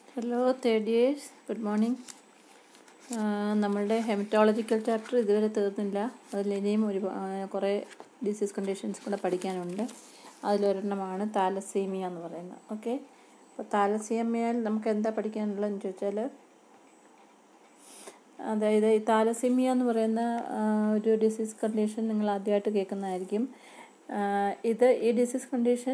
Hello third years good morning നമ്മളുടെ haematological chapter ഇതുവരെ തീർന്നില്ല അതിൽ ഇനിയും ഒരു കുറേ ഡിസീസ് കണ്ടീഷൻസ് കൂടെ പഠിക്കാനുണ്ട് അതിലൊരെണ്ണമാണ് താലസീമിയ എന്ന് പറയുന്നത് ഓക്കെ അപ്പോൾ താലസീമിയയിൽ നമുക്ക് എന്താ പഠിക്കാനുള്ളതെന്ന് ചോദിച്ചാൽ അതായത് ഈ താലസീമിയ എന്ന് പറയുന്ന ഒരു ഡിസീസ് കണ്ടീഷൻ നിങ്ങൾ ആദ്യമായിട്ട് കേൾക്കുന്നതായിരിക്കും ഇത് ഈ ഡിസീസ് കണ്ടീഷൻ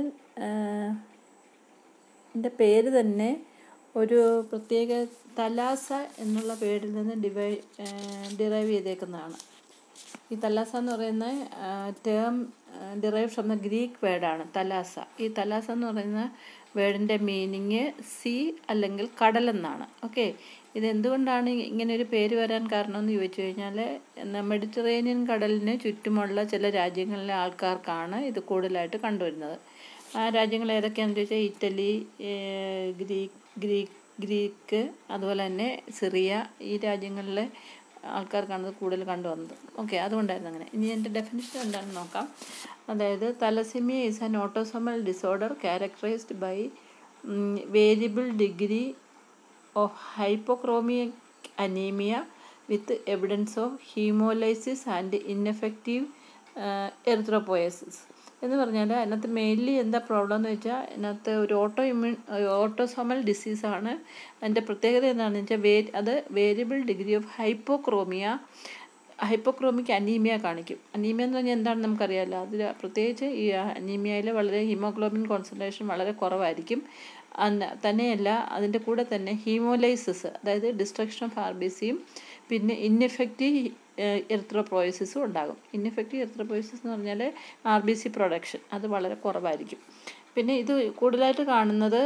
എൻ്റെ പേര് തന്നെ ഒരു പ്രത്യേക തലാസ എന്നുള്ള പേരിൽ നിന്ന് ഡിവൈ ഡിറൈവ് ചെയ്തേക്കുന്നതാണ് ഈ തലാസ എന്ന് പറയുന്ന term derive from the Greek വേർഡാണ് തലാസ ഈ തലാസ എന്ന് പറയുന്ന വേർഡിൻ്റെ മീനിങ് സീ അല്ലെങ്കിൽ കടലെന്നാണ് ഓക്കെ ഇത് എന്തുകൊണ്ടാണ് ഇങ്ങനെ ഒരു പേര് വരാൻ കാരണമെന്ന് ചോദിച്ചു കഴിഞ്ഞാൽ മെഡിറ്ററേനിയൻ കടലിന് ചുറ്റുമുള്ള ചില രാജ്യങ്ങളിലെ ആൾക്കാർക്കാണ് ഇത് കൂടുതലായിട്ട് കണ്ടുവരുന്നത് ആ രാജ്യങ്ങൾ ഏതൊക്കെയാണെന്ന് ചോദിച്ചാൽ ഇറ്റലി ഗ്രീക്ക് ഗ്രീക്ക് ഗ്രീക്ക് അതുപോലെ തന്നെ സിറിയ ഈ രാജ്യങ്ങളിലെ ആൾക്കാർക്കാണ് കൂടുതൽ കണ്ടുവന്നത് ഓക്കെ അതുകൊണ്ടായിരുന്നു അങ്ങനെ ഇനി എൻ്റെ ഡെഫിനിഷൻ എന്താണെന്ന് നോക്കാം അതായത് thalassaemia is an autosomal disorder characterised by variable degree of hypochromic anaemia with evidence of haemolysis and ineffective erythropoiesis എന്ന് പറഞ്ഞാൽ അതിനകത്ത് മെയിൻലി എന്താ പ്രോബ്ലം എന്ന് വെച്ചാൽ അതിനകത്ത് ഒരു ഓട്ടോ ഇമ്യൂൺ ഓട്ടോസോമൽ ഡിസീസാണ് അതിൻ്റെ പ്രത്യേകത എന്താണെന്ന് വെച്ചാൽ വേ അത് variable degree of hypochromia hypochromic anaemia കാണിക്കും അനീമിയ എന്ന് പറഞ്ഞാൽ എന്താണെന്ന് നമുക്കറിയാമല്ലോ അതിൽ പ്രത്യേകിച്ച് ഈ അനീമിയയിൽ വളരെ ഹീമോഗ്ലോബിൻ കോൺസെൻട്രേഷൻ വളരെ കുറവായിരിക്കും തന്നെയല്ല അതിൻ്റെ കൂടെ തന്നെ ഹീമോലൈസിസ് അതായത് ഡിസ്ട്രക്ഷൻ ഓഫ് ആർ ബി സിയും പിന്നെ ഇൻഎഫക്റ്റീവ് എർത്രോപ്രോയസിസും ഉണ്ടാകും ഇൻഎഫക്റ്റീവ് എർത്രോപ്രോയസിസ് എന്ന് പറഞ്ഞാൽ ആർ ബി സി പ്രൊഡക്ഷൻ അത് വളരെ കുറവായിരിക്കും പിന്നെ ഇത് കൂടുതലായിട്ട് കാണുന്നത്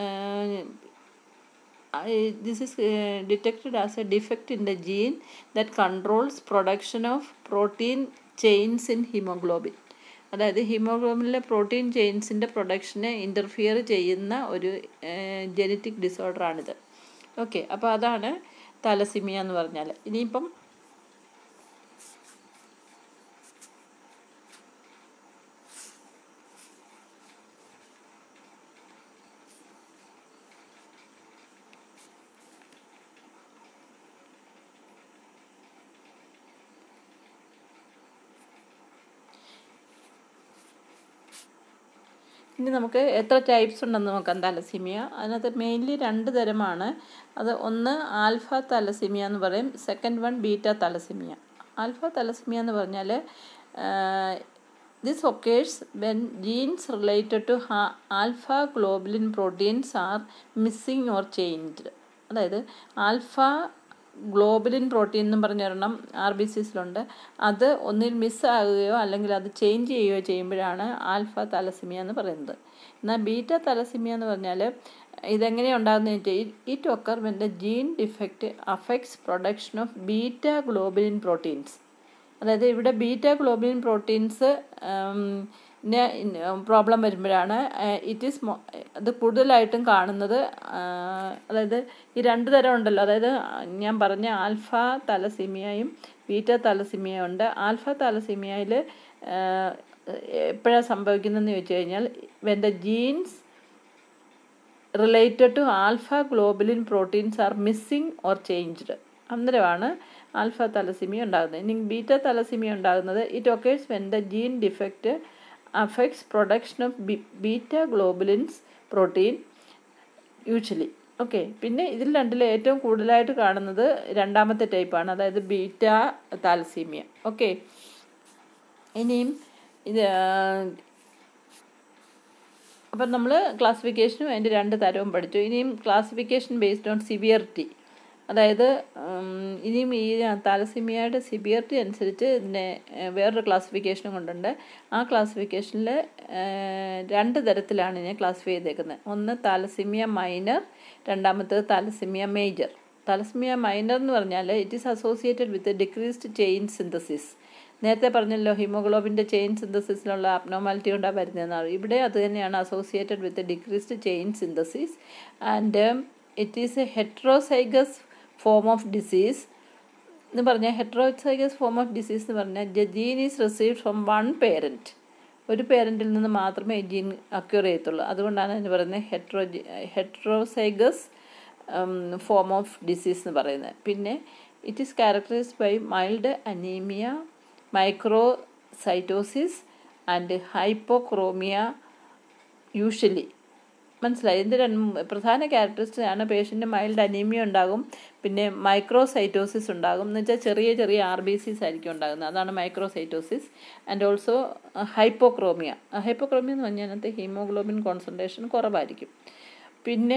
this is detected as a defect in the gene that controls production of protein chains in haemoglobin അതായത് ഹീമോഗ്ലോബിനിലെ പ്രോട്ടീൻ ചെയിൻസിൻ്റെ പ്രൊഡക്ഷനെ ഇൻ്റർഫിയർ ചെയ്യുന്ന ഒരു ജനറ്റിക് ഡിസോർഡറാണിത് ഓക്കെ അപ്പോൾ അതാണ് തലസിമിയ എന്ന് പറഞ്ഞാൽ ഇനിയിപ്പം ഇനി നമുക്ക് എത്ര ടൈപ്സ് ഉണ്ടെന്ന് നോക്കാം തലസീമിയ അതിനകത്ത് മെയിൻലി രണ്ട് തരമാണ് അത് ഒന്ന് ആൽഫ തലസീമിയ എന്ന് പറയും second one beta thalassaemia alpha thalassaemia എന്ന് പറഞ്ഞാൽ this occurs when genes related to alpha globulin proteins are missing or changed അതായത് ആൽഫ ഗ്ലോബലിൻ പ്രോട്ടീൻ എന്നും പറഞ്ഞൊരെണ്ണം ആർ ബി സിസിലുണ്ട് അത് ഒന്നിൽ മിസ്സാകുകയോ അല്ലെങ്കിൽ അത് ചേഞ്ച് ചെയ്യുകയോ ചെയ്യുമ്പോഴാണ് ആൽഫ തലസിമിയ എന്ന് പറയുന്നത് എന്നാൽ ബീറ്റ തലസിമിയ എന്ന് പറഞ്ഞാൽ ഇതെങ്ങനെയാണ് ഉണ്ടാകുന്നത് വെച്ചാൽ it occur when the gene defect affects production of beta globulin proteins അതായത് ഇവിടെ ബീറ്റ ഗ്ലോബലിൻ പ്രോട്ടീൻസ് പ്രോബ്ലം വരുമ്പോഴാണ് ഇറ്റ് ഈസ് അത് കൂടുതലായിട്ടും കാണുന്നത് അതായത് ഈ രണ്ട് തരം ഉണ്ടല്ലോ അതായത് ഞാൻ പറഞ്ഞ ആൽഫ തലസീമിയയും ബീറ്റ തലസീമിയ ഉണ്ട് ആൽഫ തലസീമിയയിൽ എപ്പോഴാണ് സംഭവിക്കുന്നതെന്ന് ചോദിച്ചു കഴിഞ്ഞാൽ when the genes related to alpha globulin proteins are missing or changed അന്നേരമാണ് ആൽഫ തലസിമിയ ഉണ്ടാകുന്നത് ഇനി ബീറ്റ തലസിമിയ ഉണ്ടാകുന്നത് it occurs when the gene defect affects production of beta globulins protein usually okay പിന്നെ ഇതിൽ രണ്ടിൽ ഏറ്റവും കൂടുതലായിട്ട് കാണുന്നത് രണ്ടാമത്തെ ടൈപ്പാണ് അതായത് ബീറ്റ താലസീമിയ ഓക്കെ ഇനിയും ഇത് അപ്പം നമ്മൾ ക്ലാസിഫിക്കേഷനും അതിൻ്റെ രണ്ട് തരവും പഠിച്ചു ഇനിയും ക്ലാസിഫിക്കേഷൻ ബേസ്ഡ് ഓൺ സിവിയറിറ്റി അതായത് ഇനിയും ഈ താലസിമിയയുടെ സിവിയറിറ്റി അനുസരിച്ച് ഇതിനെ വേറൊരു ക്ലാസിഫിക്കേഷനും കൊണ്ടുണ്ട് ആ ക്ലാസിഫിക്കേഷനിൽ രണ്ട് തരത്തിലാണ് ഇതിനെ ക്ലാസിഫൈ ചെയ്തേക്കുന്നത് ഒന്ന് താലസിമിയ മൈനർ രണ്ടാമത്തേത് താലസിമിയ മേജർ താലസിമിയ മൈനർ എന്ന് പറഞ്ഞാൽ it is associated with decreased chain synthesis നേരത്തെ പറഞ്ഞല്ലോ ഹിമോഗ്ലോബിൻ്റെ ചെയിൻ സിന്തസിസിലുള്ള അബ്നോമാലിറ്റി കൊണ്ടാണ് വരുന്നതെന്നാണ് ഇവിടെ അത് തന്നെയാണ് associated with decreased chain synthesis and it is a heterozygous form of disease എന്ന് പറഞ്ഞാൽ ഹെട്രോസൈഗസ് ഫോം ഓഫ് ഡിസീസ് എന്ന് പറഞ്ഞാൽ the gene is received from one parent ഒരു പേരൻറ്റിൽ നിന്ന് മാത്രമേ ഈ ജീൻ അക്യൂർ ചെയ്യത്തുള്ളൂ അതുകൊണ്ടാണ് അതിന് പറയുന്നത് hetero heterozygous form of disease എന്ന് പറയുന്നത് പിന്നെ it is characterised by mild anaemia microcytosis and hypochromia usually മനസ്സിലായി ഇതിൻ്റെ രണ്ട് പ്രധാന ക്യാരക്ടറിസ്റ്റിക് ആണ് പേഷ്യൻ്റ് മൈൽഡ് അനീമിയ ഉണ്ടാകും പിന്നെ മൈക്രോസൈറ്റോസിസ് ഉണ്ടാകും എന്ന് വെച്ചാൽ ചെറിയ ചെറിയ ആർ ബി സിസ് ആയിരിക്കും ഉണ്ടാകുന്നത് അതാണ് മൈക്രോസൈറ്റോസിസ് ആൻഡ് ഓൾസോ ഹൈപ്പോക്രോമിയ ഹൈപ്പോക്രോമിയ എന്ന് പറഞ്ഞാൽ അതിനകത്ത് ഹീമോഗ്ലോബിൻ കോൺസെൻട്രേഷൻ കുറവായിരിക്കും പിന്നെ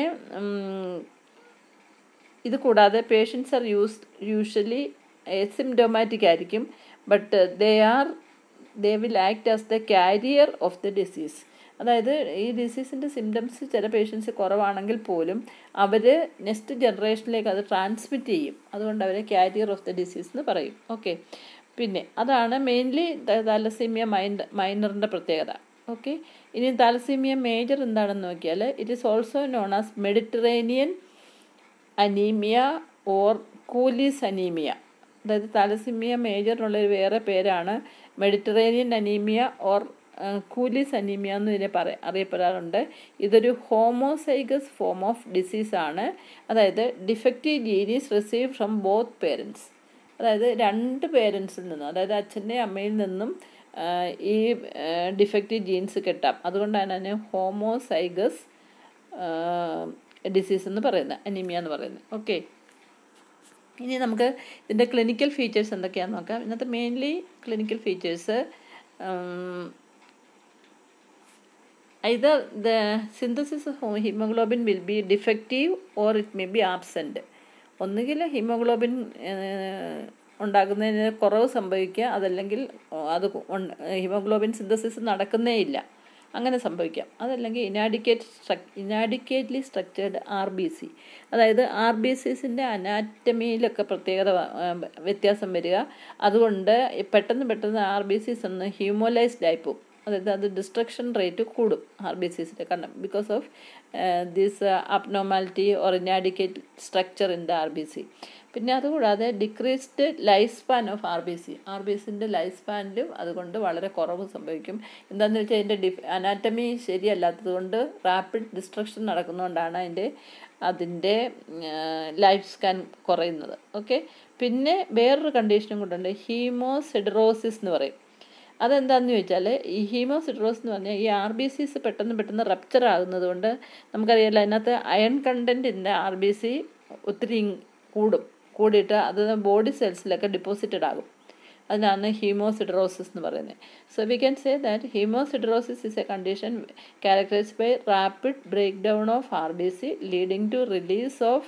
ഇത് കൂടാതെ patients are use usually symptomatic ആയിരിക്കും but they are they will act as the carrier of the disease അതായത് ഈ ഡിസീസിൻ്റെ സിംറ്റംസ് ചില പേഷ്യൻസ് കുറവാണെങ്കിൽ പോലും അവർ നെക്സ്റ്റ് ജനറേഷനിലേക്ക് അത് ട്രാൻസ്മിറ്റ് ചെയ്യും അതുകൊണ്ട് അവരെ കാരിയർ ഓഫ് ദ ഡിസീസ് എന്ന് പറയും ഓക്കെ പിന്നെ അതാണ് മെയിൻലി താലസീമിയ മൈൻഡ് മൈനറിൻ്റെ പ്രത്യേകത ഓക്കെ ഇനി താലസീമിയ മേജർ എന്താണെന്ന് നോക്കിയാൽ it is also known as Mediterranean anaemia or Cooley's anaemia അതായത് താലസീമിയ മേജറിനുള്ള ഒരു വേറെ പേരാണ് Mediterranean anaemia or Cooley's anaemia എന്ന് ഇതിനെ പറ അറിയപ്പെടാറുണ്ട് ഇതൊരു ഹോമോസൈഗസ് ഫോം ഓഫ് ഡിസീസാണ് അതായത് defective genes receive from both parents അതായത് രണ്ട് പേരൻസിൽ നിന്നും അതായത് അച്ഛൻ്റെയും അമ്മയിൽ നിന്നും ഈ ഡിഫക്റ്റീവ് ജീൻസ് കിട്ടാം അതുകൊണ്ടാണ് അതിനെ ഹോമോസൈഗസ് ഡിസീസ് എന്ന് പറയുന്നത് അനീമിയ എന്ന് പറയുന്നത് ഓക്കെ ഇനി നമുക്ക് ഇതിൻ്റെ ക്ലിനിക്കൽ ഫീച്ചേഴ്സ് എന്തൊക്കെയാണെന്ന് നോക്കാം ഇന്നത്തെ mainly clinical features either the synthesis of hemoglobin will be defective or it may be absent ഒന്നുകിൽ ഹീമോഗ്ലോബിൻ ഉണ്ടാകുന്നതിന് കുറവ് സംഭവിക്കുക അതല്ലെങ്കിൽ അത് ഹീമോഗ്ലോബിൻ സിന്തസിസ് നടക്കുന്നേ ഇല്ല അങ്ങനെ സംഭവിക്കാം അതല്ലെങ്കിൽ inadequate struc inadequately structured R B C അതായത് ആർ ബി സിസിൻ്റെ അനാറ്റമിയിലൊക്കെ പ്രത്യേകത വ്യത്യാസം വരിക അതുകൊണ്ട് പെട്ടെന്ന് പെട്ടെന്ന് ആർ ബി സിസ് ഒന്ന് ഹ്യൂമോലൈസ്ഡ് ആയിപ്പോവും അതായത് അത് ഡിസ്ട്രക്ഷൻ റേറ്റ് കൂടും ആർ ബി സിസിൻ്റെ കാരണം because of this abnormality or inadequate structure in the R B C പിന്നെ അതുകൂടാതെ decreased life span of R B C R B സിൻ്റെ ലൈഫ് സ്പാനിലും അതുകൊണ്ട് വളരെ കുറവ് സംഭവിക്കും എന്താണെന്ന് വെച്ചാൽ അതിൻ്റെ ഡിഫ് അനാറ്റമി ശരിയല്ലാത്തത് കൊണ്ട് റാപ്പിഡ് ഡിസ്ട്രക്ഷൻ നടക്കുന്നതുകൊണ്ടാണ് അതിൻ്റെ അതിൻ്റെ ലൈഫ് സ്കാൻ കുറയുന്നത് ഓക്കെ പിന്നെ വേറൊരു കണ്ടീഷനും കൊണ്ടുണ്ട് ഹീമോസിഡറോസിസ് എന്ന് പറയും അതെന്താണെന്ന് ചോദിച്ചാൽ ഈ ഹീമോസിഡ്രോസ് എന്ന് പറഞ്ഞാൽ ഈ ആർ ബി സിസ് പെട്ടെന്ന് പെട്ടെന്ന് റപ്ചർ ആകുന്നത് കൊണ്ട് നമുക്കറിയാലോ അതിനകത്ത് അയൺ കണ്ടൻറ്റിൻ്റെ ആർ ബി സി ഒത്തിരി കൂടും കൂടിയിട്ട് അത് ബോഡി സെൽസിലൊക്കെ ഡിപ്പോസിറ്റഡ് ആകും അതിനാണ് ഹീമോസിഡറോസിസ് എന്ന് പറയുന്നത് so we can say that haemosiderosis is a condition characterised by rapid break down of R B C leading to release of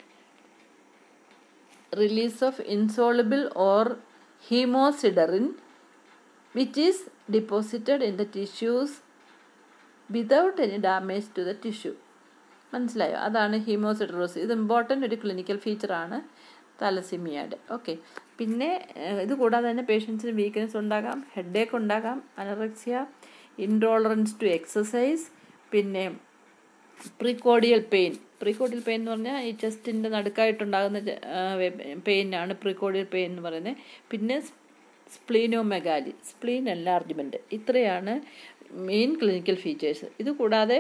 release of insoluble or haemosiderin which is deposited in the tissues without any damage to the tissue മനസ്സിലായോ അതാണ് ഹീമോസിഡറോസ് ഇത് important ഒരു clinical ഫീച്ചറാണ് തലസിമിയയുടെ okay പിന്നെ ഇത് കൂടാതെ തന്നെ പേഷ്യൻസിന് weakness ഉണ്ടാകാം ഹെഡേക്ക് ഉണ്ടാകാം അനറക്സിയ ഇൻടോളറൻസ് ടു എക്സസൈസ് പിന്നെ പ്രീകോഡിയൽ പെയിൻ പ്രീകോഡിയൽ പെയിൻ എന്ന് പറഞ്ഞാൽ ഈ ചെസ്റ്റിൻ്റെ നടുക്കായിട്ടുണ്ടാകുന്ന പെയിനാണ് പ്രീകോഡിയൽ പെയിൻ എന്ന് പറയുന്നത് പിന്നെ സ്പ്ലീനോമെഗാലി സ്പ്ലീൻ എൻലാർജ്മെൻറ്റ് ഇത്രയാണ് മെയിൻ ക്ലിനിക്കൽ ഫീച്ചേഴ്സ് ഇത് കൂടാതെ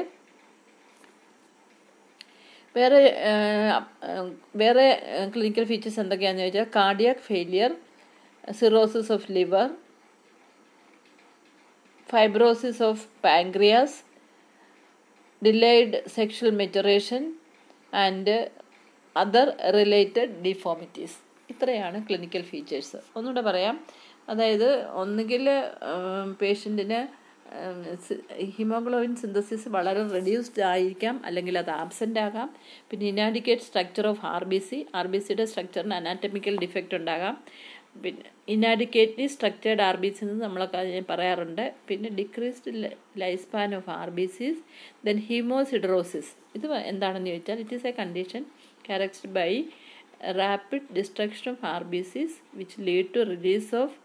വേറെ വേറെ ക്ലിനിക്കൽ ഫീച്ചേഴ്സ് എന്തൊക്കെയാണെന്ന് ചോദിച്ചാൽ cardiac failure cirrhosis of liver fibrosis of pancreas delayed sexual maturation and other related deformities ഇത്രയാണ് ക്ലിനിക്കൽ ഫീച്ചേഴ്സ് ഒന്നുകൂടെ പറയാം അതായത് ഒന്നുകിൽ പേഷ്യൻറ്റിന് ഹിമോഗ്ലോബിൻ സിന്തസിസ് വളരെ റെഡ്യൂസ്ഡ് ആയിരിക്കാം അല്ലെങ്കിൽ അത് ആബ്സെൻ്റ് ആകാം പിന്നെ inadequate structure of R B C R ബി സിയുടെ സ്ട്രക്ചറിന് അനാറ്റമിക്കൽ ഡിഫക്റ്റ് ഉണ്ടാകാം പിന്നെ inadequately structured R B C എന്ന് നമ്മളൊക്കെ അതിനെ പറയാറുണ്ട് പിന്നെ decreased life span of R B Cs then haemosiderosis ഇത് എന്താണെന്ന് ചോദിച്ചാൽ it is a condition charactered by rapid destruction of R B Cs which lead to release of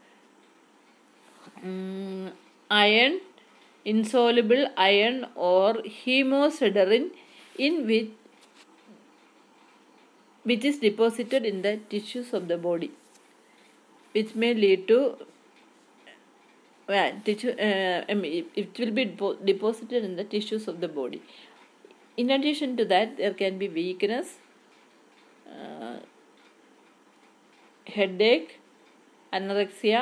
iron insoluble iron or hemosiderin in which which is deposited in the tissues of the body which may lead to well, tissue, uh, I mean, it will be deposited in the tissues of the body in addition to that there can be weakness headache, anorexia,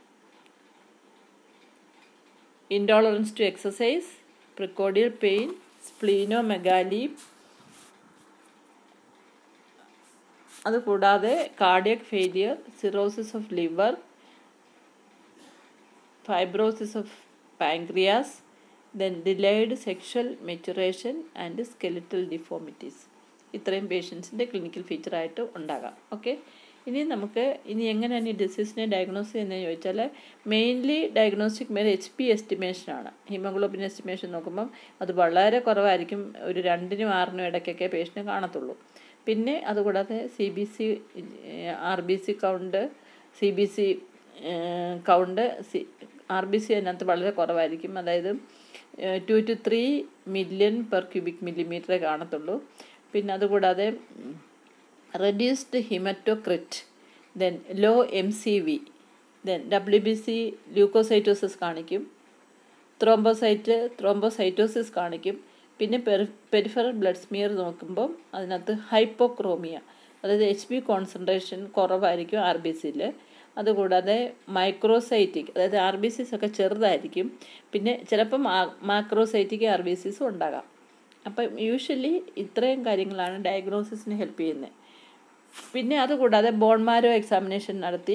intolerance to exercise, precordial pain, splenomegaly, അതുകൂടാതെ cardiac failure cirrhosis of liver fibrosis of pancreas then delayed sexual maturation and skeletal deformities ഇത്രയും പേഷ്യൻസിൻ്റെ clinical ഫീച്ചറായിട്ട് ഉണ്ടാകാം okay ഇനി നമുക്ക് ഇനി എങ്ങനെയാണ് ഈ ഡിസീസിനെ diagnose ചെയ്യുന്നത് ചോദിച്ചാൽ മെയിൻലി ഡയഗ്നോസ്റ്റിക് മേലെ എച്ച് പി എസ്റ്റിമേഷനാണ് ഹീമോഗ്ലോബിൻ എസ്റ്റിമേഷൻ നോക്കുമ്പം അത് വളരെ കുറവായിരിക്കും ഒരു രണ്ടിനും ആറിനും ഇടയ്ക്കൊക്കെ പേഷ്യൻറ്റ് കാണത്തുള്ളൂ പിന്നെ അതുകൂടാതെ C B C R B C count C B C count C R B C അതിനകത്ത് വളരെ കുറവായിരിക്കും അതായത് two to three million per cubic മില്ലിമീറ്ററേ കാണത്തുള്ളൂ പിന്നെ അതുകൂടാതെ reduced haematocrit then low M C V then W B C leucocytosis കാണിക്കും thrombocyte thrombocytosis കാണിക്കും പിന്നെ പെരി പെരിഫറൽ ബ്ലഡ് സ്മിയർ നോക്കുമ്പം അതിനകത്ത് ഹൈപ്പോക്രോമിയ അതായത് എച്ച് ബി കോൺസെൻട്രേഷൻ കുറവായിരിക്കും ആർ ബി സിയിൽ അതുകൂടാതെ മൈക്രോസൈറ്റിക് അതായത് ആർ ബി സിസ് ഒക്കെ ചെറുതായിരിക്കും പിന്നെ ചിലപ്പം മാക്രോസൈറ്റിക് ആർ ബി സിസും ഉണ്ടാകാം അപ്പം യൂഷ്വലി ഇത്രയും കാര്യങ്ങളാണ് ഡയഗ്നോസിസിന് ഹെൽപ്പ് ചെയ്യുന്നത് പിന്നെ അതുകൂടാതെ ബോൺമാരോ എക്സാമിനേഷൻ നടത്തി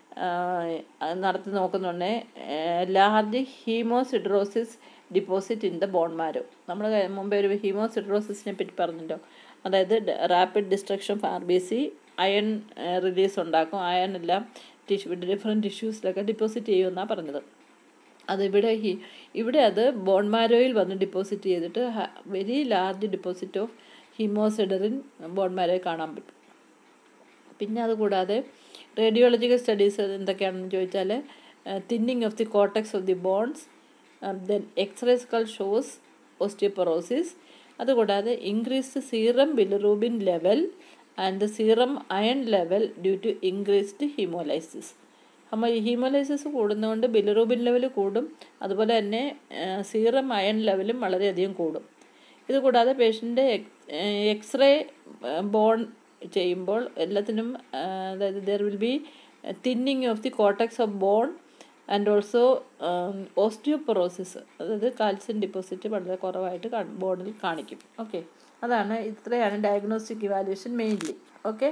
നടത്തി നോക്കുന്നുണ്ട് large ഹീമോസിഡ്രോസിസ് deposit in the bone marrow നമ്മൾ മുമ്പേ ഒരു ഹീമോസിഡ്രോസിസിനെ പറ്റി പറഞ്ഞല്ലോ അതായത് rapid destruction of R B C iron release ഉണ്ടാക്കും അയൺ എല്ലാം ടിഷ്യൂ ഡിഫറെൻറ്റ് ടിഷ്യൂസിലൊക്കെ ഡിപ്പോസിറ്റ് ചെയ്യുമെന്നാണ് പറഞ്ഞത് അതിവിടെ ഹി ഇവിടെ അത് ബോൺമാരോയിൽ വന്ന് ഡിപ്പോസിറ്റ് ചെയ്തിട്ട് very large deposit of haemosiderin ബോൺമാരോയിൽ കാണാൻ പറ്റും പിന്നെ അതുകൂടാതെ റേഡിയോളജിക്കൽ സ്റ്റഡീസ് എന്തൊക്കെയാണെന്ന് ചോദിച്ചാൽ thinning of the cortex of the bones then X-ray skull shows osteoporosis അതുകൂടാതെ increased serum bilirubin level and the serum iron level due to increased haemolysis അപ്പോൾ haemolysis കൂടുന്നതുകൊണ്ട് ബിലിറൂബിൻ ലെവൽ കൂടും അതുപോലെ തന്നെ സീറം അയൺ ലെവലും വളരെയധികം കൂടും ഇതുകൂടാതെ പേഷ്യൻ്റെ എക്സ്റേ ബോൺ ചെയ്യുമ്പോൾ എല്ലാത്തിനും അതായത് there will be thinning of the cortex of bone and also osteoporosis അതായത് കാൽസ്യം ഡിപ്പോസിറ്റ് വളരെ കുറവായിട്ട് ബോണിൽ കാണിക്കും ഓക്കെ അതാണ് ഇത്രയാണ് ഡയഗ്നോസ്റ്റിക് ഇവാലുവേഷൻ മെയിൻലി ഓക്കെ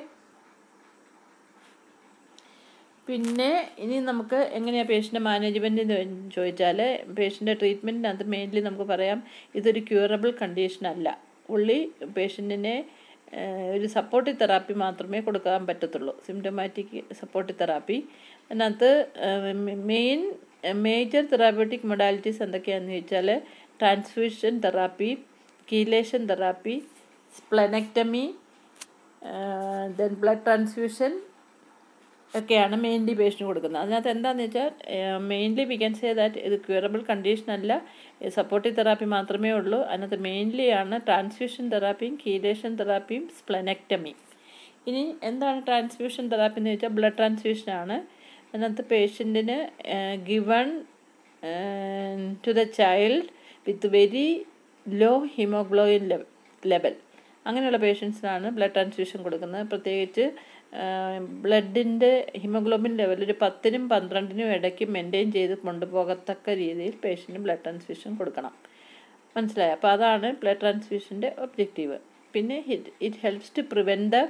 പിന്നെ ഇനി നമുക്ക് എങ്ങനെയാണ് പേഷ്യൻ്റെ മാനേജ്മെൻറ്റ് എന്ന് ചോദിച്ചാൽ പേഷ്യൻ്റെ ട്രീറ്റ്മെൻറ്റിനകത്ത് മെയിൻലി നമുക്ക് പറയാം ഇതൊരു ക്യൂറബിൾ കണ്ടീഷൻ അല്ല ഉള്ളി പേഷ്യൻറ്റിനെ ഒരു സപ്പോർട്ടീവ് തെറാപ്പി മാത്രമേ കൊടുക്കാൻ പറ്റത്തുള്ളൂ സിംറ്റമാറ്റിക് സപ്പോർട്ടീവ് തെറാപ്പി അതിനകത്ത് മെയിൻ മേജർ തെറാപ്യൂട്ടിക് മൊഡാലിറ്റീസ് എന്തൊക്കെയാണെന്ന് ചോദിച്ചാൽ transfusion therapy chelation therapy splenectomy then blood transfusion ഒക്കെയാണ് മെയിൻലി പേഷ്യന് കൊടുക്കുന്നത് അതിനകത്ത് എന്താണെന്ന് വെച്ചാൽ mainly we can say that ഇത് ക്യൂറബിൾ കണ്ടീഷൻ അല്ല സപ്പോർട്ടീവ് തെറാപ്പി മാത്രമേ ഉള്ളൂ അതിനകത്ത് മെയിൻലി ആണ് ട്രാൻസ്ഫ്യൂഷൻ തെറാപ്പിയും കീലേഷൻ തെറാപ്പിയും സ്പ്ലനക്ടമി ഇനി എന്താണ് ട്രാൻസ്ഫ്യൂഷൻ തെറാപ്പി എന്ന് വെച്ചാൽ ബ്ലഡ് ട്രാൻസ്ഫ്യൂഷൻ ആണ് അതിനകത്ത് പേഷ്യൻറ്റിന് given to the child with very low haemoglobin level അങ്ങനെയുള്ള പേഷ്യൻസിനാണ് ബ്ലഡ് ട്രാൻസ്ഫ്യൂഷൻ കൊടുക്കുന്നത് പ്രത്യേകിച്ച് ബ്ലഡിൻ്റെ ഹിമോഗ്ലോബിൻ ലെവൽ ഒരു പത്തിനും പന്ത്രണ്ടിനും ഇടയ്ക്ക് മെയിൻറ്റെയിൻ ചെയ്ത് കൊണ്ടുപോകത്തക്ക രീതിയിൽ പേഷ്യൻറ്റ് ബ്ലഡ് ട്രാൻസ്ഫ്യൂഷൻ കൊടുക്കണം മനസ്സിലായി അപ്പോൾ അതാണ് ബ്ലഡ് ട്രാൻസ്ഫ്യൂഷൻ്റെ ഒബ്ജക്റ്റീവ് പിന്നെ it it helps to prevent the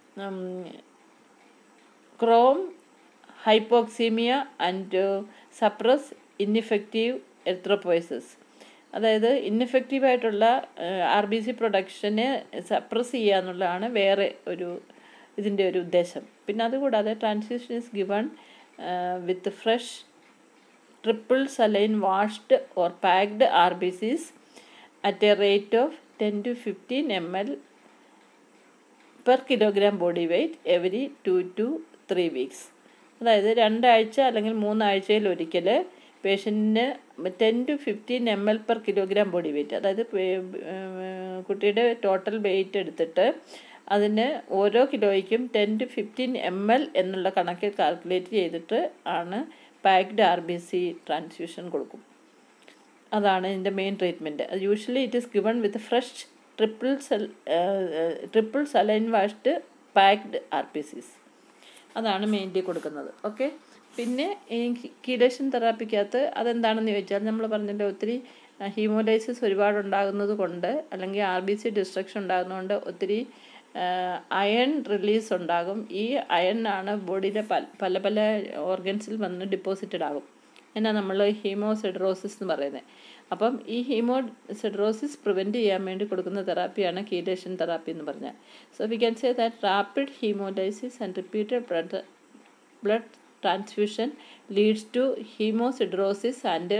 chronic hypoxaemia and suppress ineffective erythropoiesis അതായത് ഇന്നെഫക്റ്റീവായിട്ടുള്ള ആർ ബി സി പ്രൊഡക്ഷനെ സപ്രസ് ചെയ്യുക എന്നുള്ളതാണ് വേറെ ഒരു ഇതിൻ്റെ ഒരു ഉദ്ദേശം പിന്നെ അതുകൂടാതെ transfusion is given with fresh triple saline washed or packed R B Cs at a rate of ten to fifteen M L per kilogram body weight every two to three weeks അതായത് രണ്ടാഴ്ച അല്ലെങ്കിൽ മൂന്നാഴ്ചയിൽ ഒരിക്കൽ പേഷ്യൻറ്റിന് ten to fifteen M L per kilogram body weight അതായത് കുട്ടിയുടെ total weight എടുത്തിട്ട് അതിന് ഓരോ കിലോയ്ക്കും ten to fifteen M L എന്നുള്ള കണക്കിൽ കാൽക്കുലേറ്റ് ചെയ്തിട്ട് ആണ് packed R B C transfusion കൊടുക്കും അതാണ് ഇതിൻ്റെ മെയിൻ ട്രീറ്റ്മെൻറ്റ് അത് usually it is given with fresh triple cell triple saline washed packed R P Cs അതാണ് മെയിൻലി കൊടുക്കുന്നത് ഓക്കെ പിന്നെ ഈ കീലേഷൻ തെറാപ്പിക്കകത്ത് അതെന്താണെന്ന് ചോദിച്ചാൽ നമ്മൾ പറഞ്ഞല്ലോ ഒത്തിരി ഹീമോലൈസിസ് ഒരുപാട് ഉണ്ടാകുന്നത് കൊണ്ട് അല്ലെങ്കിൽ ആർ ബി സി ഡിസ്ട്രക്ഷൻ ഉണ്ടാകുന്നതുകൊണ്ട് ഒത്തിരി അയൺ റിലീസ് ഉണ്ടാകും ഈ അയണാണ് ബോഡിയിലെ പല പല പല ഓർഗൻസിൽ വന്ന് ഡിപ്പോസിറ്റഡ് ആകും എന്നാ നമ്മൾ ഹീമോസിഡറോസിസ് എന്ന് പറയുന്നത് അപ്പം ഈ ഹീമോസിഡറോസിസ് പ്രിവെൻറ്റ് ചെയ്യാൻ വേണ്ടി കൊടുക്കുന്ന തെറാപ്പിയാണ് കീലേഷൻ തെറാപ്പി എന്ന് പറഞ്ഞാൽ so we can say that rapid haemolysis and repeated blood blood transfusion leads to haemosiderosis and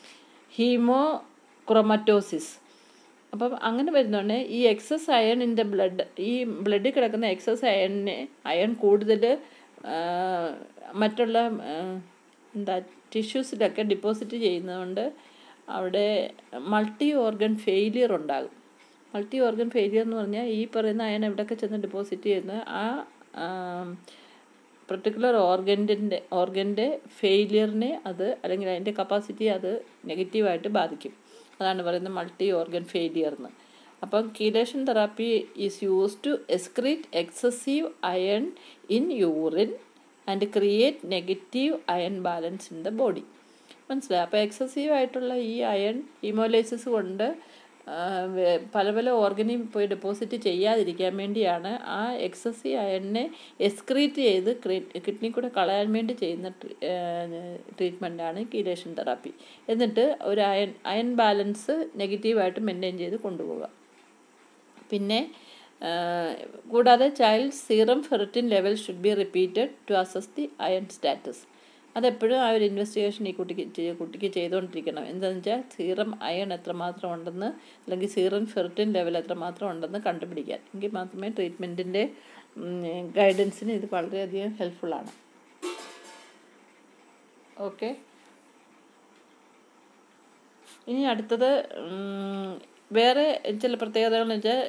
haemochromatosis അപ്പം അങ്ങനെ വരുന്നതുകൊണ്ട് ഈ excess iron in the blood ഈ ബ്ലഡിൽ കിടക്കുന്ന എക്സസ് അയണിനെ അയൺ കൂടുതൽ മറ്റുള്ള എന്താ ടിഷ്യൂസിലൊക്കെ ഡിപ്പോസിറ്റ് ചെയ്യുന്നതുകൊണ്ട് അവിടെ മൾട്ടി ഓർഗൻ ഫെയിലിയർ ഉണ്ടാകും മൾട്ടി ഓർഗൻ ഫെയിലിയർ എന്ന് പറഞ്ഞാൽ ഈ പറയുന്ന അയൺ എവിടെയൊക്കെ ചെന്ന് ഡിപ്പോസിറ്റ് ചെയ്യുന്ന ആ പർട്ടിക്കുലർ ഓർഗൻ്റെ ഓർഗൻ്റെ ഫെയിലിയറിനെ അത് അല്ലെങ്കിൽ അതിൻ്റെ കപ്പാസിറ്റി അത് നെഗറ്റീവായിട്ട് ബാധിക്കും അതാണ് പറയുന്നത് മൾട്ടി ഓർഗൻ ഫെയിലിയർ എന്ന് അപ്പം chelation therapy is use to excrete excessive iron in urine and create negative iron balance in the body മനസ്സിലായി അപ്പോൾ എക്സസീവ് ആയിട്ടുള്ള ഈ അയൺ ഹീമോലൈസിസ് കൊണ്ട് പല പല ഓർഗനിൽ പോയി ഡെപ്പോസിറ്റ് ചെയ്യാതിരിക്കാൻ വേണ്ടിയാണ് ആ എക്സസീവ് അയണിനെ എക്സ്ക്രീറ്റ് ചെയ്ത് കിഡ്നി കൂടെ കളയാൻ വേണ്ടി ചെയ്യുന്ന ട്രീറ്റ്മെൻറ്റാണ് കീലേഷൻ തെറാപ്പി എന്നിട്ട് ഒരു അയൺ അയൺ ബാലൻസ് നെഗറ്റീവായിട്ട് മെയിൻറ്റെയിൻ ചെയ്ത് കൊണ്ടുപോവുക പിന്നെ കൂടാതെ child serum ferritin level should be repeated to assess the iron status അതെപ്പോഴും ആ ഒരു ഇൻവെസ്റ്റിഗേഷൻ ഈ കുട്ടിക്ക് കുട്ടിക്ക് ചെയ്തുകൊണ്ടിരിക്കണം എന്താണെന്ന് വെച്ചാൽ സീറം അയൺ എത്രമാത്രം ഉണ്ടെന്ന് അല്ലെങ്കിൽ സീറം ഫെറിറ്റിൻ ലെവൽ എത്രമാത്രം ഉണ്ടെന്ന് കണ്ടുപിടിക്കാൻ എങ്കിൽ മാത്രമേ ട്രീറ്റ്മെൻറ്റിൻ്റെ ഗൈഡൻസിന് ഇത് വളരെയധികം ഹെൽപ്ഫുള്ളാണ് ഓക്കെ ഇനി അടുത്തത് വേറെ ചില പ്രത്യേകതകളെന്ന് വെച്ചാൽ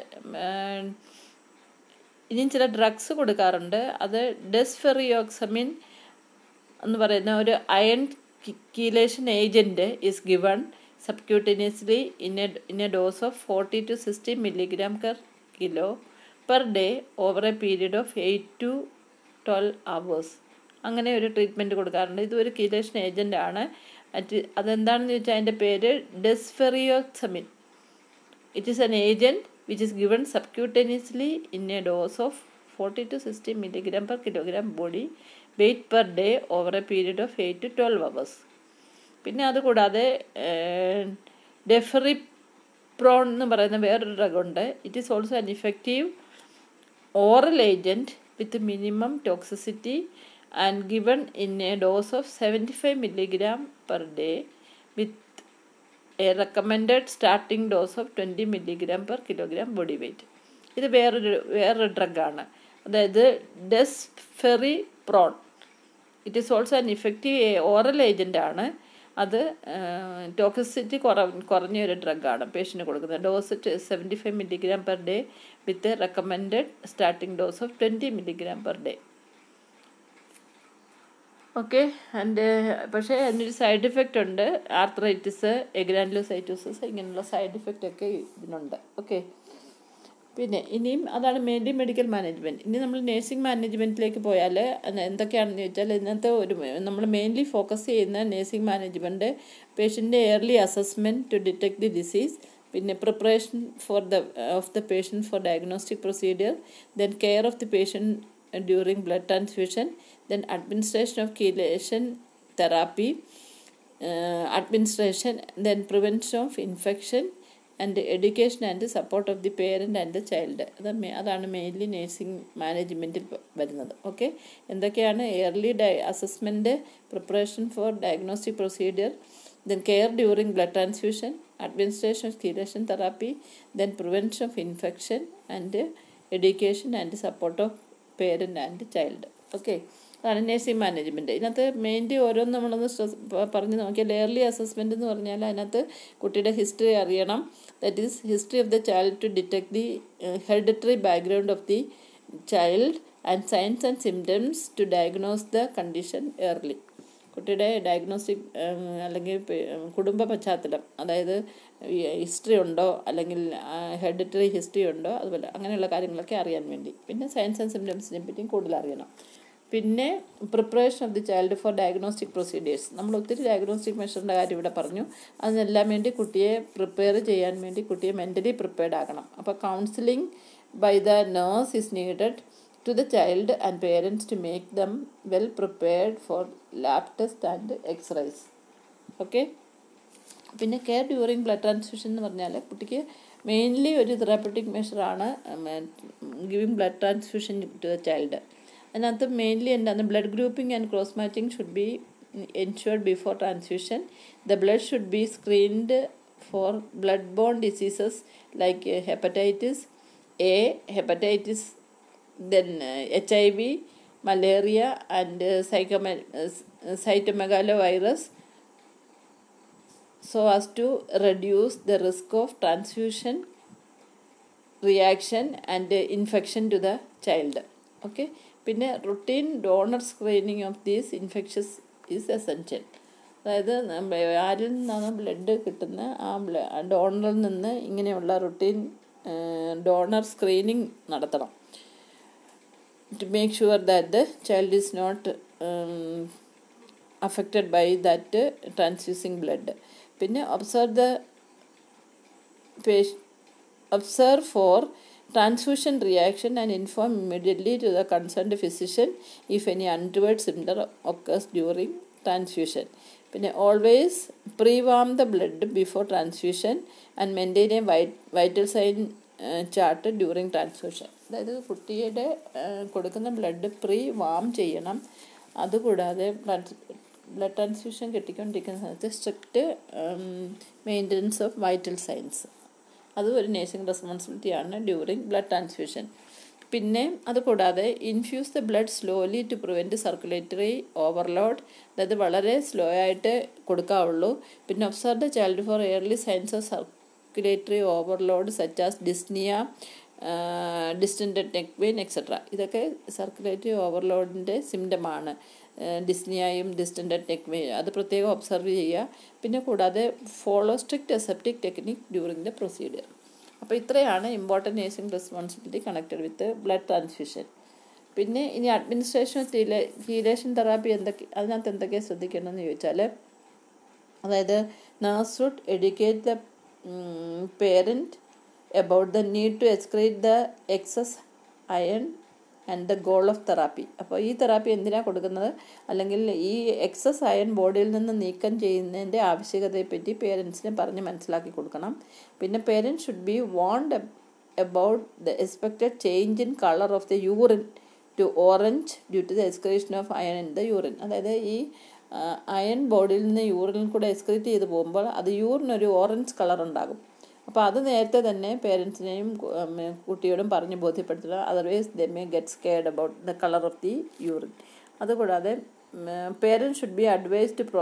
ഇനിയും ചില ഡ്രഗ്സ് കൊടുക്കാറുണ്ട് അത് ഡെസ്ഫെറിയോക്സമിൻ എന്ന് പറയുന്ന ഒരു iron chelation agent is given subcutaneously in a in a dose of forty to sixty milligram per kilo per day over a period of eight to twelve hours അങ്ങനെ ഒരു ട്രീറ്റ്മെൻറ്റ് കൊടുക്കാറുണ്ട് ഇതൊരു കീലേഷൻ ഏജൻ്റ് ആണ് അതെന്താണെന്ന് ചോദിച്ചാൽ അതിൻ്റെ പേര് desferrioxamine it is an agent which is given subcutaneously in a dose of forty to sixty milligram per kilogram body weight per day over a period of eight to twelve hours പിന്നെ അതുകൂടാതെ deferiprone എന്ന് പറയുന്ന വേറൊരു ഡ്രഗുണ്ട് it is also an effective oral agent with minimum toxicity and given in a dose of seventy five milligram per day with a recommended starting dose of twenty milligram per kilogram body weight ഇത് വേറൊരു വേറൊരു ഡ്രഗാണ് അതായത് deferiprone it is also an effective oral agent ആണ് അത് toxicity കുറ കുറഞ്ഞ ഒരു ഡ്രഗാണ് പേഷ്യന് കൊടുക്കുന്നത് dose seventy five milligram per day with recommended starting dose of twenty milligram per day okay and പക്ഷേ അതിനൊരു സൈഡ് ഇഫക്റ്റ് ഉണ്ട് ആർത്രൈറ്റിസ് എഗ്രാൻഡ്ലോസൈറ്റോസിസ് ഇങ്ങനെയുള്ള സൈഡ് ഇഫക്റ്റ് ഒക്കെ ഇതിനുണ്ട് ഓക്കെ പിന്നെ ഇനിയും അതാണ് മെയിൻലി മെഡിക്കൽ മാനേജ്മെൻറ്റ് ഇനി നമ്മൾ നേഴ്സിംഗ് മാനേജ്മെൻറ്റിലേക്ക് പോയാൽ എന്തൊക്കെയാണെന്ന് ചോദിച്ചാൽ ഇതിനകത്ത് ഒരു നമ്മൾ മെയിൻലി ഫോക്കസ് ചെയ്യുന്ന നേഴ്സിംഗ് മാനേജ്മെൻറ്റ് പേഷ്യൻ്റെ early assessment to detect the disease പിന്നെ preparation for the of the patient for diagnostic procedure then care of the patient during blood transfusion then administration of chelation therapy administration then prevention of infection and education and support of the parent and the child അത് അതാണ് mainly nursing മാനേജ്മെൻറ്റിൽ വരുന്നത് okay എന്തൊക്കെയാണ് early ഡയ assessment preparation for diagnostic procedure then care during blood transfusion administration of chelation therapy then prevention of infection and education and support of parent and child okay അതാണ് nursing management ഇതിനകത്ത് mainly ഓരോന്ന് നമ്മളൊന്ന് stress പറഞ്ഞ് നോക്കിയാൽ early assessment എന്ന് പറഞ്ഞാൽ അതിനകത്ത് കുട്ടിയുടെ ഹിസ്റ്ററി അറിയണം that is history of the child to detect the hereditary background of the child and signs and symptoms to diagnose the condition early കുട്ടിയുടെ ഡയഗ്നോസ്റ്റിക് അല്ലെങ്കിൽ പി- കുടുംബ പശ്ചാത്തലം അതായത് ഹിസ്റ്ററി ഉണ്ടോ അല്ലെങ്കിൽ ഹെഡിറ്ററി ഹിസ്റ്ററി ഉണ്ടോ അതുപോലെ അങ്ങനെയുള്ള കാര്യങ്ങളൊക്കെ അറിയാൻ വേണ്ടി പിന്നെ സയൻസ് ആൻഡ് സിംറ്റംസിനെ പറ്റിയും കൂടുതൽ അറിയണം പിന്നെ preparation of the child for diagnostic procedures നമ്മൾ ഒത്തിരി ഡയഗ്നോസ്റ്റിക് മെഷറിൻ്റെ കാര്യം ഇവിടെ പറഞ്ഞു അതിനെല്ലാം വേണ്ടി കുട്ടിയെ പ്രിപ്പയർ ചെയ്യാൻ വേണ്ടി കുട്ടിയെ മെൻ്റലി പ്രിപ്പയർഡ് ആക്കണം അപ്പോൾ counselling by the nurse is needed to the child and parents to make them well prepared for lab test and x-rays okay പിന്നെ കെയർ ഡ്യൂറിങ് ബ്ലഡ് ട്രാൻസ്ഫ്യൂഷൻ എന്ന് പറഞ്ഞാൽ കുട്ടിക്ക് മെയിൻലി ഒരു തെറാപ്പറ്റിക് മെഷറാണ് giving blood transfusion to the child അതിനകത്ത് mainly എന്താണ് blood grouping and cross matching should be ensured before transfusion the blood should be screened for blood borne diseases like hepatitis A hepatitis then uh, HIV, malaria, and uh, psychome- uh, cytomegalovirus so as to reduce the risk of transfusion reaction and uh, infection to the child. Okay പിന്നെ routine donor screening of these infectious is essential അതായത് നമ്മ- ആരിൽ നിന്നാണ് blood കിട്ടുന്ന ആ ഡോണറിൽ നിന്ന് ഇങ്ങനെയുള്ള റുട്ടീൻ ഡോണർ സ്ക്രീനിങ് നടത്തണം to make sure that the child is not um, affected by that uh, transfusing blood പിന്നെ observe the observe for transfusion reaction and inform immediately to the concerned physician if any untoward symptom occurs during transfusion പിന്നെ always pre warm the blood before transfusion and maintain a vital sign chart during transfusion അതായത് കുട്ടിയുടെ കൊടുക്കുന്ന blood pre warm ചെയ്യണം അതുകൂടാതെ blood blood transfusion കിട്ടിക്കൊണ്ടിരിക്കുന്ന സമയത്ത് strict maintenance of vital signs അതും ഒരു നേഴ്സിംഗ് റെസ്പോൺസിബിലിറ്റിയാണ് ഡ്യൂറിങ് ബ്ലഡ് ട്രാൻസ്ഫ്യൂഷൻ പിന്നെ അതുകൂടാതെ infuse the blood slowly to prevent circulatory overload അതായത് വളരെ സ്ലോ ആയിട്ട് കൊടുക്കാവുള്ളൂ പിന്നെ observe the child for early signs of circulatory overload such as dyspnoea distended neck vein etcetera ഇതൊക്കെ സർക്കുലേറ്ററി ഓവർലോഡിൻ്റെ സിംറ്റമാണ് ഡിസ്നിയായും ഡിസ്റ്റൻറ്റഡ് നെക്ക് വെയിൻ അത് പ്രത്യേകം ഒബ്സർവ് ചെയ്യുക പിന്നെ കൂടാതെ follow strict aseptic technique during the procedure അപ്പോൾ ഇത്രയാണ് important nursing responsibility connected with blood transfusion പിന്നെ ഇനി അഡ്മിനിസ്ട്രേഷൻ തീലെ തീലേഷൻ തെറാപ്പി എന്തൊക്കെ അതിനകത്ത് എന്തൊക്കെയാണ് ശ്രദ്ധിക്കണമെന്ന് ചോദിച്ചാൽ അതായത് nurse would educate the parent about the need to excrete the excess iron and the goal of therapy അപ്പോൾ ഈ തെറാപ്പി എന്തിനാണ് കൊടുക്കുന്നത് അല്ലെങ്കിൽ ഈ എക്സസ് അയൺ ബോഡിയിൽ നിന്ന് നീക്കം ചെയ്യുന്നതിൻ്റെ ആവശ്യകതയെപ്പറ്റി പേരൻസിനെ പറഞ്ഞ് മനസ്സിലാക്കി കൊടുക്കണം പിന്നെ parents should be warned about the expected change in colour of the urine to orange due to the excretion of iron in the urine അതായത് ഈ അയൺ ബോഡിയിൽ നിന്ന് യൂറിനിൽ കൂടെ എക്സ്ക്രീറ്റ് ചെയ്ത് പോകുമ്പോൾ അത് യൂറിനൊരു ഓറഞ്ച് കളർ ഉണ്ടാകും അപ്പോൾ അത് നേരത്തെ തന്നെ പേരൻസിനെയും കുട്ടിയോടും പറഞ്ഞ് ബോധ്യപ്പെടുത്തുക otherwise the may get scared about the colour of the urine അതുകൂടാതെ പേരൻസ് ഷുഡ് ബി അഡ്വൈസ്ഡ് പ്രോ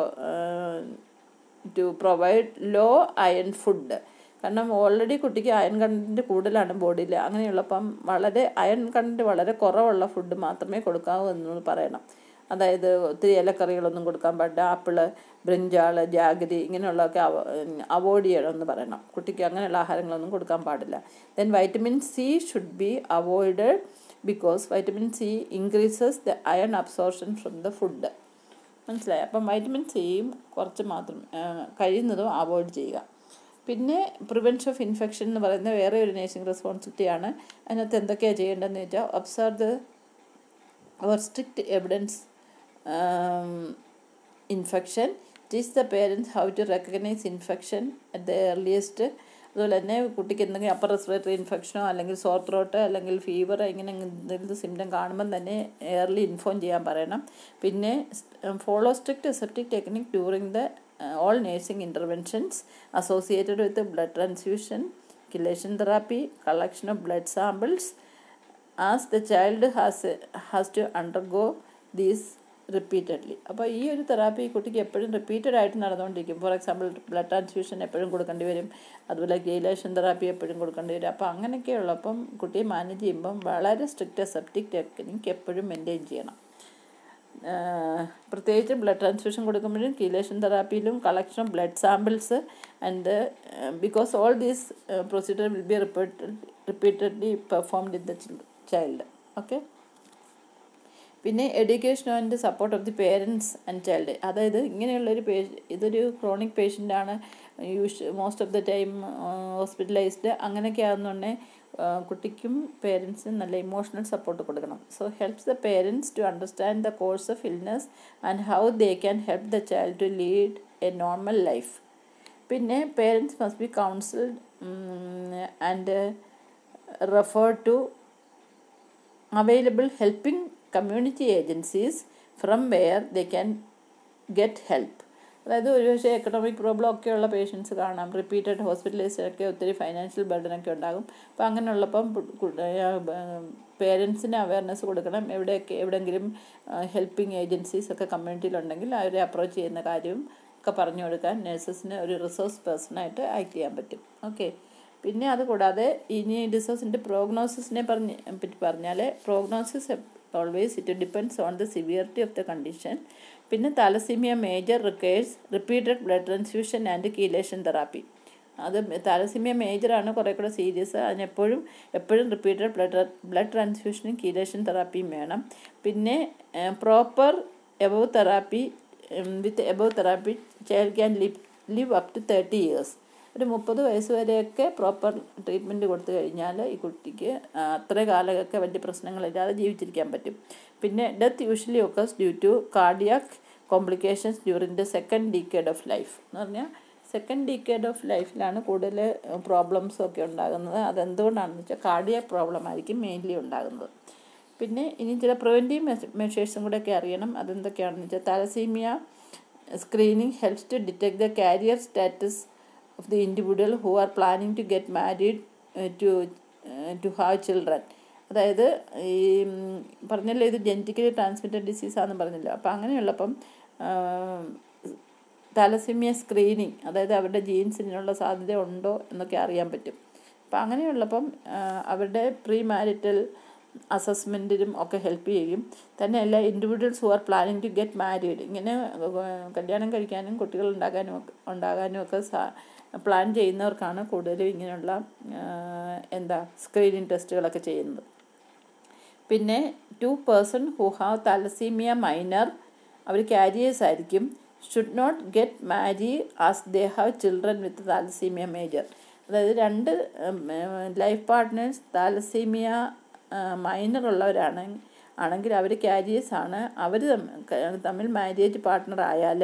to provide low iron food കാരണം ഓൾറെഡി കുട്ടിക്ക് അയൺ കണ്ടൻറ്റ് കൂടുതലാണ് ബോഡിയിൽ അങ്ങനെയുള്ളപ്പം വളരെ അയൺ കണ്ടൻറ്റ് വളരെ കുറവുള്ള ഫുഡ് മാത്രമേ കൊടുക്കാവൂ എന്ന് പറയണം അതായത് ഒത്തിരി ഇലക്കറികളൊന്നും കൊടുക്കാൻ പാടില്ല ആപ്പിള് ബ്രിഞ്ചാൾ ജാഗരി ഇങ്ങനെയുള്ളതൊക്കെ അവോയ്ഡ് ചെയ്യണമെന്ന് പറയണം കുട്ടിക്ക് അങ്ങനെയുള്ള ആഹാരങ്ങളൊന്നും കൊടുക്കാൻ പാടില്ല then vitamin C should be avoided because vitamin C increases the iron absorption from the food മനസ്സിലായി അപ്പം വൈറ്റമിൻ സിയും കുറച്ച് മാത്രം കഴിയുന്നതും അവോയ്ഡ് ചെയ്യുക പിന്നെ പ്രിവെൻഷൻ ഓഫ് ഇൻഫെക്ഷൻ എന്ന് പറയുന്ന വേറെ ഒരു നേഴ്സിംഗ് റെസ്പോൺസിബിലിറ്റിയാണ് അതിനകത്ത് എന്തൊക്കെയാണ് ചെയ്യേണ്ടതെന്ന് വെച്ചാൽ observe the our strict evidence infection teach the parents how to recognise infection at the earliest അതുപോലെ തന്നെ കുട്ടിക്ക് എന്തെങ്കിലും അപ്പർ റെസ്പിറേറ്ററി ഇൻഫെക്ഷനോ അല്ലെങ്കിൽ സോർ ത്രോട്ട് അല്ലെങ്കിൽ ഫീവർ ഇങ്ങനെ എന്തെങ്കിലും സിംറ്റം കാണുമ്പം തന്നെ എയർലി ഇൻഫോം ചെയ്യാൻ പറയണം പിന്നെ follow strict aseptic technique during the all nursing interventions associated with blood transfusion chelation therapy collection of blood samples as the child has has to undergo these repeatedly അപ്പോൾ ഈ ഒരു തെറാപ്പി കുട്ടിക്ക് എപ്പോഴും റിപ്പീറ്റഡ് ആയിട്ട് നടന്നുകൊണ്ടിരിക്കും ഫോർ എക്സാമ്പിൾ ബ്ലഡ് ട്രാൻസ്ഫ്യൂഷൻ എപ്പോഴും കൊടുക്കേണ്ടി വരും അതുപോലെ ഗെയിലേഷൻ തെറാപ്പി എപ്പോഴും കൊടുക്കേണ്ടി വരും അപ്പോൾ അങ്ങനെയൊക്കെ ഉള്ളപ്പം കുട്ടിയെ മാനേജ് ചെയ്യുമ്പം വളരെ സ്ട്രിക്റ്റ് സെപ്റ്റിക് ടെക്നിക്ക് എപ്പോഴും മെയിൻറ്റെയിൻ ചെയ്യണം പ്രത്യേകിച്ച് ബ്ലഡ് ട്രാൻസ്ഫ്യൂഷൻ കൊടുക്കുമ്പോഴും കീലേഷൻ തെറാപ്പിയിലും collection of blood samples and because all these procedure will be repeated repeatedly performed in the child okay പിന്നെ education and support of the parents and child അതായത് ഇങ്ങനെയുള്ളൊരു പേ ഇതൊരു ക്രോണിക് പേഷ്യൻ്റാണ് യൂഷ് most of the time hospitalised അങ്ങനെയൊക്കെ ആകുന്നുണ്ടെങ്കിൽ കുട്ടിക്കും പേരൻസിനും നല്ല ഇമോഷണൽ സപ്പോർട്ട് കൊടുക്കണം so helps the parents to understand the course of illness and how they can help the child to lead a normal life പിന്നെ parents must be counselled and refer to available helping community agencies from where they can get help അതായത് ഒരുപക്ഷെ economic problem ഒക്കെയുള്ള patients കാണാം repeated ഹോസ്പിറ്റലൈസൊക്കെ ഒത്തിരി financial ബർഡനൊക്കെ ഉണ്ടാകും അപ്പോൾ അങ്ങനെയുള്ളപ്പം പേരൻസിന് awareness കൊടുക്കണം എവിടെയൊക്കെ എവിടെയെങ്കിലും ഹെൽപ്പിംഗ് ഏജൻസീസ് ഒക്കെ കമ്മ്യൂണിറ്റിയിലുണ്ടെങ്കിൽ അവരെ അപ്രോച്ച് ചെയ്യുന്ന കാര്യവും ഒക്കെ പറഞ്ഞു കൊടുക്കാൻ നഴ്സസിന് ഒരു റിസോഴ്സ് പേഴ്സണായിട്ട് ആക്ട് ചെയ്യാൻ പറ്റും ഓക്കെ പിന്നെ അതുകൂടാതെ ഇനി ഡിസോസിൻ്റെ പ്രോഗ്നോസിസിനെ പറഞ്ഞ് പറ്റി പറഞ്ഞാൽ prognosis always it depends on the severity of the condition പിന്നെ thalassaemia major requires repeated blood transfusion and chelation therapy അത് താലസീമിയ മേജറാണ് കുറേ കൂടെ സീരിയസ് അതിനെപ്പോഴും എപ്പോഴും റിപ്പീറ്റഡ് ബ്ലഡ് ബ്ലഡ് ട്രാൻസ്ഫ്യൂഷനും കീലേഷൻ തെറാപ്പിയും വേണം പിന്നെ proper above therapy with above therapy child can live live up to thirty years ഒരു മുപ്പത് വയസ്സ് വരെയൊക്കെ പ്രോപ്പർ ട്രീറ്റ്മെൻറ്റ് കൊടുത്തു കഴിഞ്ഞാൽ ഈ കുട്ടിക്ക് അത്ര കാലമൊക്കെ വലിയ പ്രശ്നങ്ങളില്ലാതെ ജീവിച്ചിരിക്കാൻ പറ്റും പിന്നെ death usually occurs due to cardiac complications during the second decade of life എന്ന് പറഞ്ഞാൽ സെക്കൻഡ് ഡീക്കേഡ് ഓഫ് ലൈഫിലാണ് കൂടുതൽ പ്രോബ്ലംസ് ഒക്കെ ഉണ്ടാകുന്നത് അതെന്തുകൊണ്ടാണെന്ന് വെച്ചാൽ കാർഡിയാക് പ്രോബ്ലം ആയിരിക്കും മെയിൻലി ഉണ്ടാകുന്നത് പിന്നെ ഇനി ചില പ്രിവെൻറ്റീവ് മെഷേഴ്സും കൂടെയൊക്കെ അറിയണം അതെന്തൊക്കെയാണെന്ന് വെച്ചാൽ thalassaemia screening helps to detect the carrier status of the individual who are planning to get married uh, to uh, to have children അതായത് ഈ പറഞ്ഞല്ലോ ഇത് ജനറ്റിക്കലി ട്രാൻസ്മിറ്റഡ് ഡിസീസാണെന്ന് പറഞ്ഞല്ലോ അപ്പോൾ അങ്ങനെയുള്ളപ്പം താലസിമിയ സ്ക്രീനിങ് അതായത് അവരുടെ ജീൻസിനുള്ള സാധ്യത ഉണ്ടോ എന്നൊക്കെ അറിയാൻ പറ്റും അപ്പോൾ അങ്ങനെയുള്ളപ്പം അവരുടെ പ്രീ മാരിറ്റൽ അസസ്മെൻറ്റിലും ഒക്കെ ഹെൽപ്പ് ചെയ്യും തന്നെയല്ല individuals who are planning to get married ഇങ്ങനെ കല്യാണം കഴിക്കാനും കുട്ടികൾ ഉണ്ടാകാനും ഒക്കെ ഉണ്ടാകാനും ഒക്കെ സാ പ്ലാൻ ചെയ്യുന്നവർക്കാണ് കൂടുതലും ഇങ്ങനെയുള്ള എന്താ സ്ക്രീനിങ് ടെസ്റ്റുകളൊക്കെ ചെയ്യുന്നത് പിന്നെ to person who have thalassemia minor അവർ കാരിയേഴ്സ് ആയിരിക്കും should not get marry as they have children with thalassemia major അതായത് രണ്ട് ലൈഫ് പാർട്ട്നേഴ്സ് താലസീമിയ മൈനർ ഉള്ളവരാണ് ആണെങ്കിൽ അവർ കാരിയേഴ്സ് ആണ് അവർ തമ്മിൽ മാരേജ് പാർട്ട്ണർ ആയാൽ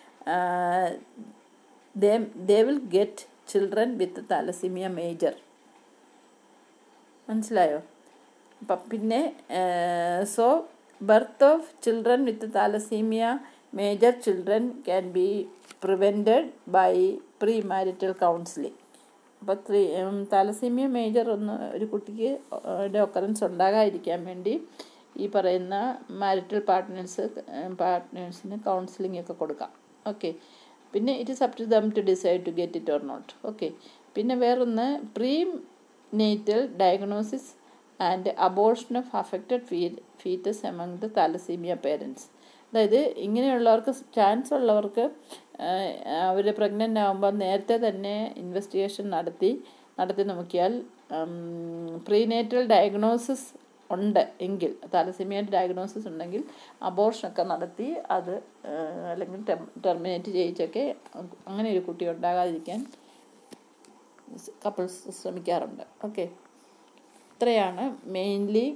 they they will get children with thalassemia major മനസ്സിലായോ അപ്പം പിന്നെ so birth of children with thalassemia major children can be prevented by premarital counselling അപ്പോൾ ത്രീ താലസീമിയ മേജർ ഒന്ന് ഒരു കുട്ടിക്ക് ഒക്കറൻസ് ഉണ്ടാകാതിരിക്കാൻ വേണ്ടി ഈ പറയുന്ന മാരിറ്റൽ പാർട്ട്നേഴ്സ് പാർട്ട്നേഴ്സിന് കൗൺസിലിംഗ് ഒക്കെ കൊടുക്കാം ഓക്കെ പിന്നെ it is up to them to decide to get it or not okay പിന്നെ വേറൊന്ന് prenatal diagnosis and abortion of affected ഫീ foetus among the thalassemia parents അതായത് ഇങ്ങനെയുള്ളവർക്ക് ചാൻസ് ഉള്ളവർക്ക് അവർ പ്രഗ്നൻ്റ് ആകുമ്പോൾ നേരത്തെ തന്നെ ഇൻവെസ്റ്റിഗേഷൻ നടത്തി നടത്തി നോക്കിയാൽ പ്രീനേറ്റൽ ഡയഗ്നോസിസ് ഉണ്ട് എങ്കിൽ താലസീമിയൻ്റെ ഡയഗ്നോസിസ് ഉണ്ടെങ്കിൽ അബോർഷനൊക്കെ നടത്തി അത് അല്ലെങ്കിൽ ടെർമിനേറ്റ് ചെയ്യിച്ചൊക്കെ അങ്ങനെ ഒരു കുട്ടി ഉണ്ടാകാതിരിക്കാൻ കപ്പിൾസ് ശ്രമിക്കാറുണ്ട് ഓക്കെ ഇത്രയാണ് മെയിൻലി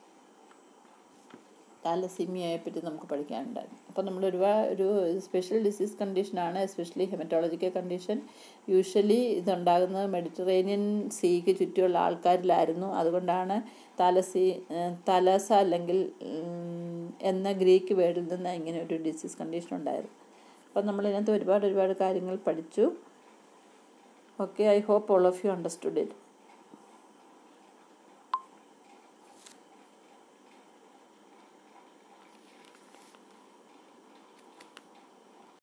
താലസീമിയയെ പറ്റി നമുക്ക് പഠിക്കാനുണ്ടായിരുന്നു അപ്പോൾ നമ്മൾ ഒരുപാട് ഒരു സ്പെഷ്യൽ ഡിസീസ് കണ്ടീഷനാണ് എസ്പെഷ്യലി ഹെമറ്റോളജിക്കൽ കണ്ടീഷൻ യൂഷ്വലി ഇതുണ്ടാകുന്നത് മെഡിറ്ററേനിയൻ സീക്ക് ചുറ്റുമുള്ള ആൾക്കാരിലായിരുന്നു അതുകൊണ്ടാണ് താലസി തലസ അല്ലെങ്കിൽ എന്ന ഗ്രീക്ക് വേർഡിൽ നിന്ന് ഇങ്ങനെ ഒരു ഡിസീസ് കണ്ടീഷൻ ഉണ്ടായത് അപ്പോൾ നമ്മളിതിനകത്ത് ഒരുപാട് ഒരുപാട് കാര്യങ്ങൾ പഠിച്ചു okay I hope all of you understood it